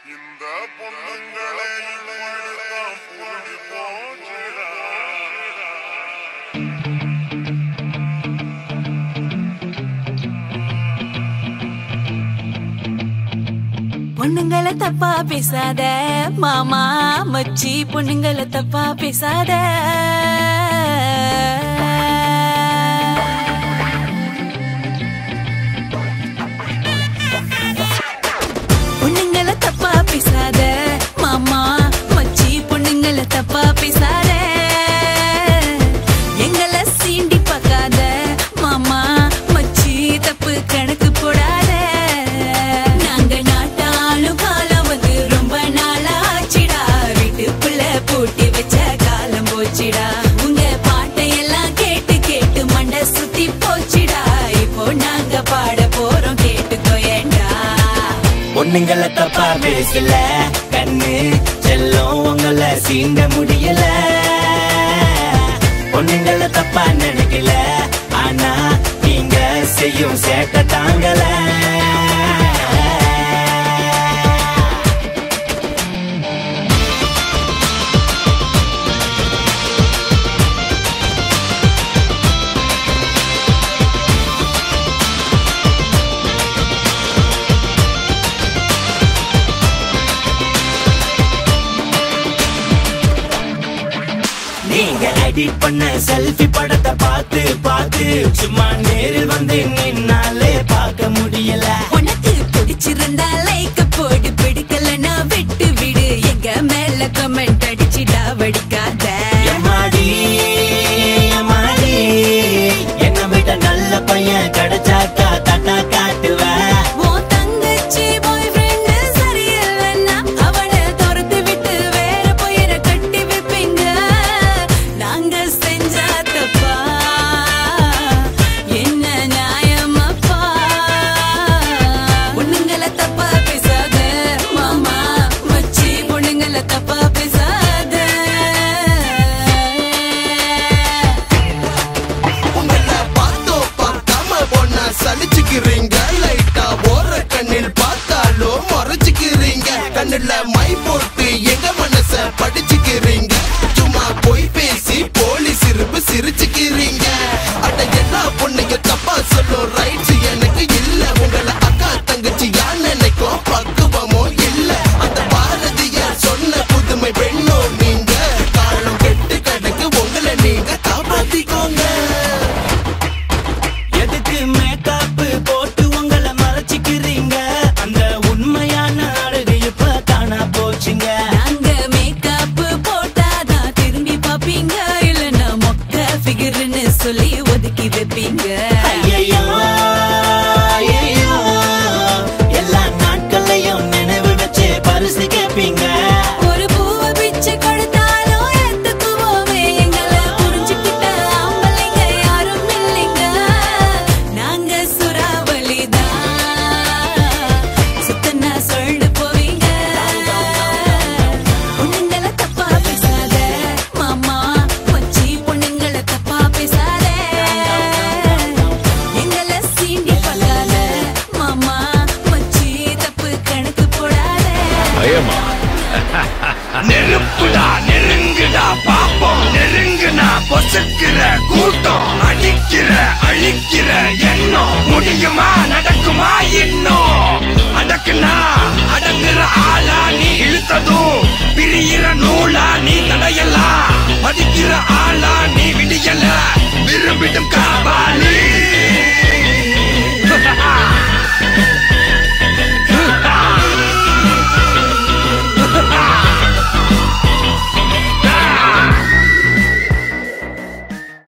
இந்த பொண்ணுங்களை இப்படித்தான் புரிஞ்சு போச்சுடா பொண்ணுங்கள தப்பா பேசாத மாமா மச்சி பொண்ணுங்கள தப்பா பேசாத பொண்ணுங்கள தப்பா பேசாத மாமா மச்சி பொண்ணுங்கள தப்பா பேசாத எங்கள சீண்டி பார்க்காத மாமா மச்சி தப்பு கணக்கு போடாத நாங்க நாட்டாளும் காலம் வந்து ரொம்ப நாளாச்சிடா வீட்டுக்குள்ள பூட்டி வச்ச காலம் போச்சுடா உங்க பாட்டையெல்லாம் கேட்டு கேட்டு மண்டை சுத்தி போச்சுடா இப்போ நாங்க பாட போறோம் கேட்டுக்கோ ஏண்டா பொண்ணுங்கள தப்பா பேசல கண்ணு செல்லம் உங்கள சீண்ட முடியல பொண்ணுங்கள தப்பா நினைக்கல ஆனா நீங்க செய்யும் சேட்ட தாங்கல நீங்க எடிட் பண்ண செல்ஃபி படத்தை பார்த்து பார்த்து சும்மா நேரில் வந்து நின்னாலே பார்க்க முடியல உனக்கு பிடிச்சிருந்தா லைக் போடு பிடிக்கலனா விட்டு விடு எங்க மேல கமெண்ட் அடிச்சிடா வடிக்காத எம்மாடி, எம்மாடி, என்னை விட நல்ல பையன் கிடைச்சாக்கா தட்டா காட்டுவேன் உன் தங்கச்சி பாய் ஃப்ரெண்ட் சரியில்லைன்னா அவனை துரத்து விட்டு வேற போயிட கட்டி வைப்பீங்க நாங்க செஞ்சா தப்பா என்ன நியாயமாப்பா பொண்ணுங்கள தப்பா பேசாத மாமா மச்சி பொண்ணுங்கள தப்பா பேசாத உங்களை பார்த்தோ பார்க்காம பொண்ணா சலிச்சுக்கிறீங்க லைட்டா ஓர கண்ணில் பார்த்தாலும் மறைச்சுக்கிறீங்க கண்ணுல மை போட்டு எங்க மனச படிச்சுக்கிறீங்க சும்மா போய் பேசி போலீஸ் இருப்பு சிரிச்சுக்கிறீங்க அட எல்லா பொண்ணுங்க தப்பா சொல்லும் ரைட்ஸ் எனக்கு இல்ல உங்களை அக்கா தங்கச்சி யார் நினைக்கும் பக்குவமோ இல்ல அந்த பாரதியார் சொன்ன புதுமை பெண்ணோ நீங்க காலம் கெட்டு கிடக்கு உங்களை நீங்க காப்பாத்திக்கோங்க எதுக்கு மேக்கப் போட்டு உங்களை மறைச்சிக்கிறீங்க அந்த உண்மையான அழகு இப்ப காணா போச்சுங்க நாங்க மேக்கப் போட்டாதான் திரும்பி பாப்பீங்க இல்லனா மொக்க ஃபிகர்னு சொல்லி ஒதுக்கி வைப்பீங்க ஐயையோ, ஐயையோ, எல்லா நாட்களையும் நினைவு வச்சு பரிசு கேட்பீங்க ஒரு பூவை பிச்சு கொடுத்தாலும் ஏத்துக்குவோமே எங்களை புரிஞ்சுக்கிட்ட ஆம்பளைங்க யாரும் இல்லைங்க நாங்க சுறாவளிதான் சுத்தனா சொல்லு போவீங்க பொண்ணுங்கள தப்பா பேசாத மாமா மச்சி பொண்ணுங்கள தப்பா பேசாத எங்களை சீண்டி பார்க்காத மாமா மச்சி தப்பு கணக்கு போடாத பயமா நெருப்புடா நெருங்குடா பாப்போம் நெருங்குனா பொசுக்கிற கூட்டம் அடிக்கிற அழிக்கிற எண்ணம் முடியுமா நடக்குமா இன்னும் அடக்குனா அடங்குற ஆளா நீ இழுத்ததும் பிரியிற நூலா நீ தடையலாம்